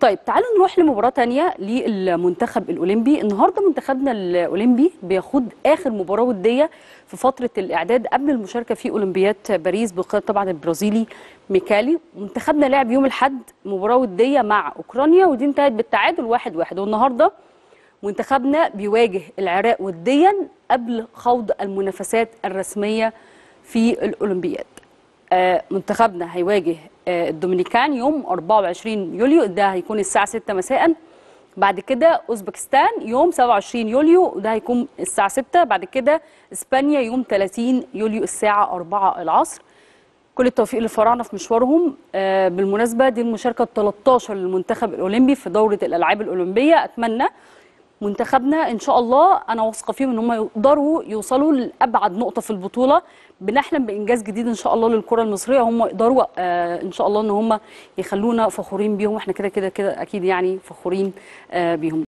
طيب تعالوا نروح لمباراة تانية للمنتخب الأولمبي النهاردة منتخبنا الأولمبي بيخوض آخر مباراة ودية في فترة الإعداد قبل المشاركة في أولمبياد باريس بقيادة طبعا البرازيلي ميكالي منتخبنا لعب يوم الأحد مباراة ودية مع أوكرانيا ودي انتهت بالتعادل واحد واحد والنهاردة منتخبنا بيواجه العراق وديا قبل خوض المنافسات الرسمية في الأولمبياد آه، منتخبنا هيواجه آه، الدومينيكان يوم 24 يوليو ده هيكون الساعة 6 مساء بعد كده أوزبكستان يوم 27 يوليو وده هيكون الساعة 6 بعد كده إسبانيا يوم 30 يوليو الساعة 4 العصر كل التوفيق للفراعنه في مشوارهم آه، بالمناسبه دي المشاركه ال 13 للمنتخب الاولمبي في دوره الالعاب الاولمبيه اتمنى منتخبنا ان شاء الله انا واثقه فيهم ان هم يقدروا يوصلوا لابعد نقطه في البطوله بنحلم بانجاز جديد ان شاء الله للكره المصريه هم يقدروا آه، ان شاء الله ان هم يخلونا فخورين بيهم احنا كده كده كده اكيد يعني فخورين آه، بيهم